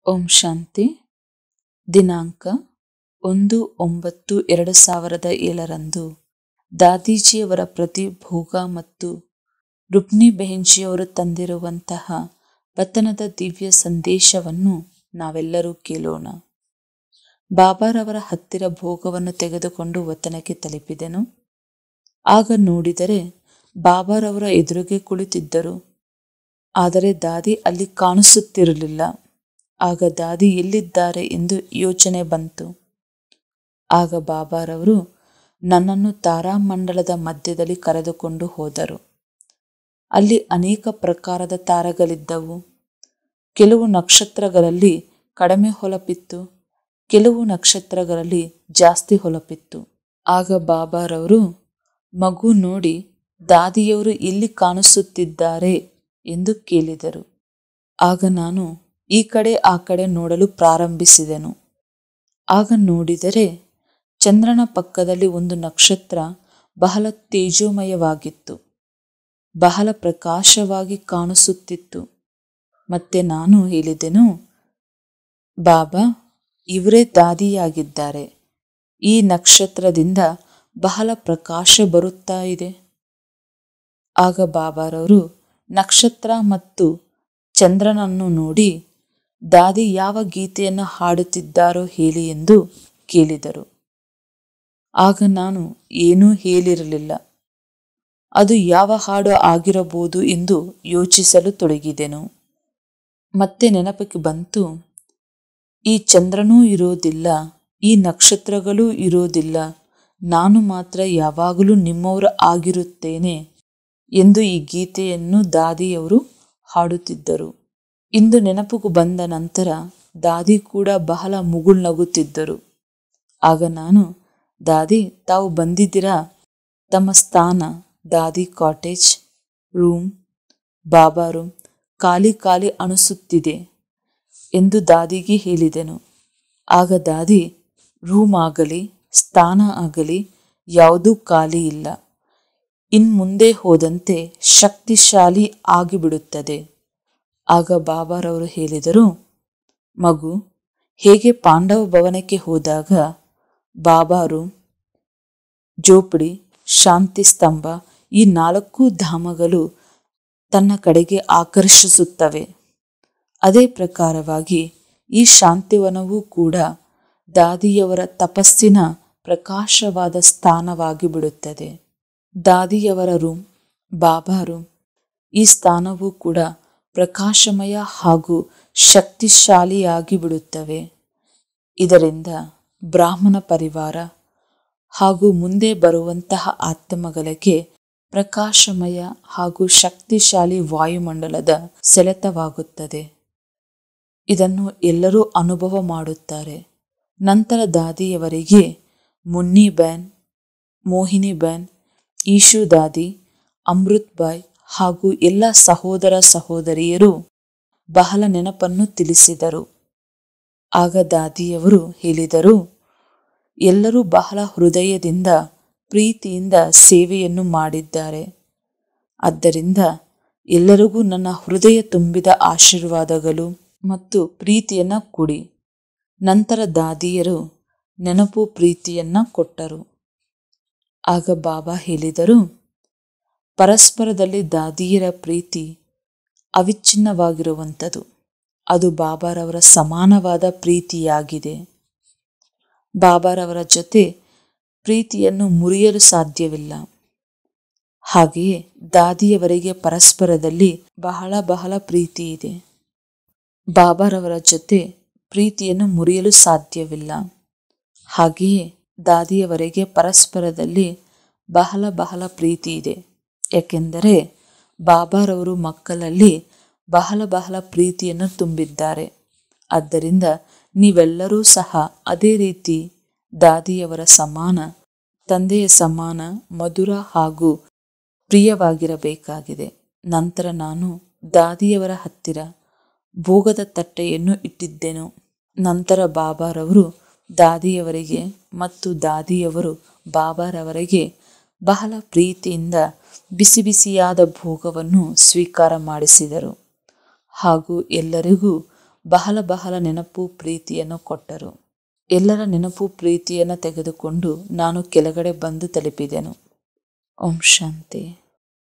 ಓಂ ಶಾಂತಿ ದಿನಾಂಕ ಒಂದು ಒಂಬತ್ತು ಎರಡು ಸಾವಿರದ ಏಳರಂದು ದಾದೀಜಿಯವರ ಪ್ರತಿ ಭೋಗ ಮತ್ತು ರುಕ್ನಿ ಬೆಹೆನ್ಜಿಯವರು ತಂದಿರುವಂತಹ ಪತನದ ದಿವ್ಯ ಸಂದೇಶವನ್ನು ನಾವೆಲ್ಲರೂ ಕೇಳೋಣ ಬಾಬಾರವರ ಹತ್ತಿರ ಭೋಗವನ್ನು ತೆಗೆದುಕೊಂಡು ವತನಕ್ಕೆ ತಲುಪಿದೆನು ಆಗ ನೋಡಿದರೆ ಬಾಬಾರವರ ಎದುರಿಗೆ ಕುಳಿತಿದ್ದರು ಆದರೆ ದಾದಿ ಅಲ್ಲಿ ಕಾಣಿಸುತ್ತಿರಲಿಲ್ಲ ಆಗ ದಾದಿ ಎಲ್ಲಿದ್ದಾರೆ ಎಂದು ಯೋಚನೆ ಬಂತು ಆಗ ಬಾಬಾರವರು ನನ್ನನ್ನು ತಾರಾಮಂಡಲದ ಮಧ್ಯದಲ್ಲಿ ಕರೆದುಕೊಂಡು ಹೋದರು ಅಲ್ಲಿ ಅನೇಕ ಪ್ರಕಾರದ ತಾರಗಳಿದ್ದವು ಕೆಲವು ನಕ್ಷತ್ರಗಳಲ್ಲಿ ಕಡಿಮೆ ಹೊಳಪಿತ್ತು ಕೆಲವು ನಕ್ಷತ್ರಗಳಲ್ಲಿ ಜಾಸ್ತಿ ಹೊಳಪಿತ್ತು ಆಗ ಬಾಬಾರವರು ಮಗು ನೋಡಿ ದಾದಿಯವರು ಎಲ್ಲಿ ಕಾಣಿಸುತ್ತಿದ್ದಾರೆ ಎಂದು ಕೇಳಿದರು ಆಗ ನಾನು ಈ ಕಡೆ ಆ ಕಡೆ ನೋಡಲು ಪ್ರಾರಂಭಿಸಿದೆನು ಆಗ ನೋಡಿದರೆ ಚಂದ್ರನ ಪಕ್ಕದಲ್ಲಿ ಒಂದು ನಕ್ಷತ್ರ ಬಹಳ ತೇಜೋಮಯವಾಗಿತ್ತು ಬಹಳ ಪ್ರಕಾಶವಾಗಿ ಕಾಣಿಸುತ್ತಿತ್ತು ಮತ್ತೆ ನಾನು ಹೇಳಿದೆನು ಬಾಬಾ ಇವರೇ ದಾದಿಯಾಗಿದ್ದಾರೆ ಈ ನಕ್ಷತ್ರದಿಂದ ಬಹಳ ಪ್ರಕಾಶ ಬರುತ್ತಾ ಇದೆ ಆಗ ಬಾಬಾರವರು ನಕ್ಷತ್ರ ಮತ್ತು ಚಂದ್ರನನ್ನು ನೋಡಿ ದಾದಿ ಯಾವ ಗೀತೆಯನ್ನು ಹಾಡುತ್ತಿದ್ದಾರೋ ಹೇಳಿ ಎಂದು ಕೇಳಿದರು ಆಗ ನಾನು ಏನೂ ಹೇಳಿರಲಿಲ್ಲ ಅದು ಯಾವ ಹಾಡು ಆಗಿರಬಹುದು ಎಂದು ಯೋಚಿಸಲು ತೊಡಗಿದೆನು ಮತ್ತೆ ನೆನಪಿಗೆ ಬಂತು ಈ ಚಂದ್ರನೂ ಇರೋದಿಲ್ಲ ಈ ನಕ್ಷತ್ರಗಳೂ ಇರೋದಿಲ್ಲ ನಾನು ಮಾತ್ರ ಯಾವಾಗಲೂ ನಿಮ್ಮವರು ಆಗಿರುತ್ತೇನೆ ಎಂದು ಈ ಗೀತೆಯನ್ನು ದಾದಿಯವರು ಹಾಡುತ್ತಿದ್ದರು ಇಂದು ನೆನಪಿಗೂ ಬಂದ ನಂತರ ದಾದಿ ಕೂಡ ಬಹಳ ಮುಗುಳ್ನಗುತ್ತಿದ್ದರು ಆಗ ನಾನು ದಾದಿ ತಾವು ಬಂದಿದ್ದೀರಾ ತಮ್ಮ ಸ್ಥಾನ Dadi cottage room Baba room ಖಾಲಿ ಖಾಲಿ ಅನಿಸುತ್ತಿದೆ ಎಂದು ದಾದಿಗೆ ಹೇಳಿದೆನು ಆಗ ದಾದಿ ರೂಮ್ ಆಗಲಿ ಸ್ಥಾನ ಆಗಲಿ ಯಾವುದೂ ಖಾಲಿ ಇಲ್ಲ ಇನ್ಮುಂದೆ ಹೋದಂತೆ ಶಕ್ತಿಶಾಲಿ ಆಗಿಬಿಡುತ್ತದೆ ಆಗ ಬಾಬಾರವರು ಹೇಳಿದರು ಮಗು ಹೇಗೆ ಪಾಂಡವ ಭವನಕ್ಕೆ ಹೋದಾಗ ಬಾಬಾರು ಜೋಪಡಿ ಶಾಂತಿ ಸ್ತಂಭ ಈ ನಾಲ್ಕು ಧಾಮಗಳು ತನ್ನ ಕಡೆಗೆ ಆಕರ್ಷಿಸುತ್ತವೆ ಅದೇ ಪ್ರಕಾರವಾಗಿ ಈ ಶಾಂತಿವನವೂ ಕೂಡ ದಾದಿಯವರ ತಪಸ್ಸಿನ ಪ್ರಕಾಶವಾದ ಸ್ಥಾನವಾಗಿ ಬಿಡುತ್ತದೆ ದಾದಿಯವರ ರೂಮ್ ಬಾಬಾ ರೂಮ್ ಈ ಸ್ಥಾನವೂ ಕೂಡ ಪ್ರಕಾಶಮಯ ಹಾಗೂ ಶಕ್ತಿಶಾಲಿಯಾಗಿ ಬಿಡುತ್ತವೆ ಇದರಿಂದ ಬ್ರಾಹ್ಮಣ ಪರಿವಾರ ಹಾಗೂ ಮುಂದೆ ಬರುವಂತಹ ಆತ್ಮಗಳಿಗೆ ಪ್ರಕಾಶಮಯ ಹಾಗೂ ಶಕ್ತಿಶಾಲಿ ವಾಯುಮಂಡಲದ ಸೆಳೆತವಾಗುತ್ತದೆ ಇದನ್ನು ಎಲ್ಲರೂ ಅನುಭವ ಮಾಡುತ್ತಾರೆ ನಂತರ ದಾದಿಯವರಿಗೆ ಮುನ್ನಿ ಬ್ಯಾನ್ ಮೋಹಿನಿ ಬ್ಯಾನ್ ಈಶು ದಾದಿ ಅಮೃತ್ ಬಾಯ್ ಹಾಗೂ ಎಲ್ಲ ಸಹೋದರ ಸಹೋದರಿಯರು ಬಹಳ ನೆನಪನ್ನು ತಿಳಿಸಿದರು ಆಗ ದಾದಿಯವರು ಹೇಳಿದರು ಎಲ್ಲರೂ ಬಹಳ ಹೃದಯದಿಂದ ಪ್ರೀತಿಯಿಂದ ಸೇವೆಯನ್ನು ಮಾಡಿದ್ದಾರೆ ಆದ್ದರಿಂದ ಎಲ್ಲರಿಗೂ ನನ್ನ ಹೃದಯ ತುಂಬಿದ ಆಶೀರ್ವಾದಗಳು ಮತ್ತು ಪ್ರೀತಿಯನ್ನು ಕೊಡಿ ನಂತರ ದಾದಿಯರು ನೆನಪು ಪ್ರೀತಿಯನ್ನ ಕೊಟ್ಟರು ಆಗ ಬಾಬಾ ಹೇಳಿದರು ಪರಸ್ಪರದಲ್ಲಿ ದಾದಿಯರ ಪ್ರೀತಿ ಅವಿಚ್ಛಿನ್ನವಾಗಿರುವಂಥದ್ದು ಅದು ಬಾಬಾರವರ ಸಮಾನವಾದ ಪ್ರೀತಿಯಾಗಿದೆ ಬಾಬಾರವರ ಜೊತೆ ಪ್ರೀತಿಯನ್ನು ಮುರಿಯಲು ಸಾಧ್ಯವಿಲ್ಲ ಹಾಗೆಯೇ ದಾದಿಯವರಿಗೆ ಪರಸ್ಪರದಲ್ಲಿ ಬಹಳ ಬಹಳ ಪ್ರೀತಿ ಇದೆ ಬಾಬಾರವರ ಜೊತೆ ಪ್ರೀತಿಯನ್ನು ಮುರಿಯಲು ಸಾಧ್ಯವಿಲ್ಲ ಹಾಗೆಯೇ ದಾದಿಯವರಿಗೆ ಪರಸ್ಪರದಲ್ಲಿ ಬಹಳ ಬಹಳ ಪ್ರೀತಿ ಇದೆ ಏಕೆಂದರೆ ಬಾಬಾರವರು ಮಕ್ಕಳಲ್ಲಿ ಬಹಳ ಬಹಳ ಪ್ರೀತಿಯನ್ನು ತುಂಬಿದ್ದಾರೆ ಆದ್ದರಿಂದ ನೀವೆಲ್ಲರೂ ಸಹ ಅದೇ ರೀತಿ ದಾದಿಯವರ ಸಮಾನ ತಂದೆಯ ಸಮಾನ ಮಧುರ ಹಾಗೂ ಪ್ರಿಯವಾಗಿರಬೇಕಾಗಿದೆ ನಂತರ ನಾನು ದಾದಿಯವರ ಹತ್ತಿರ ಭೋಗದ ತಟ್ಟೆಯನ್ನು ಇಟ್ಟಿದ್ದೆನು ನಂತರ ಬಾಬಾರವರು ದಾದಿಯವರಿಗೆ ಮತ್ತು ದಾದಿಯವರು ಬಾಬಾರವರಿಗೆ ಬಹಳ ಪ್ರೀತಿಯಿಂದ ಬಿಸಿ ಬಿಸಿಯಾದ ಭೋಗವನ್ನು ಸ್ವೀಕಾರ ಮಾಡಿಸಿದರು ಹಾಗೂ ಎಲ್ಲರಿಗೂ ಬಹಳ ಬಹಳ ನೆನಪು ಪ್ರೀತಿಯನ್ನು ಕೊಟ್ಟರು ಎಲ್ಲರ ನೆನಪು ಪ್ರೀತಿಯನ್ನು ತೆಗೆದುಕೊಂಡು ನಾನು ಕೆಳಗಡೆ ಬಂದು ತಲುಪಿದೆನು ಓಂ ಶಾಂತಿ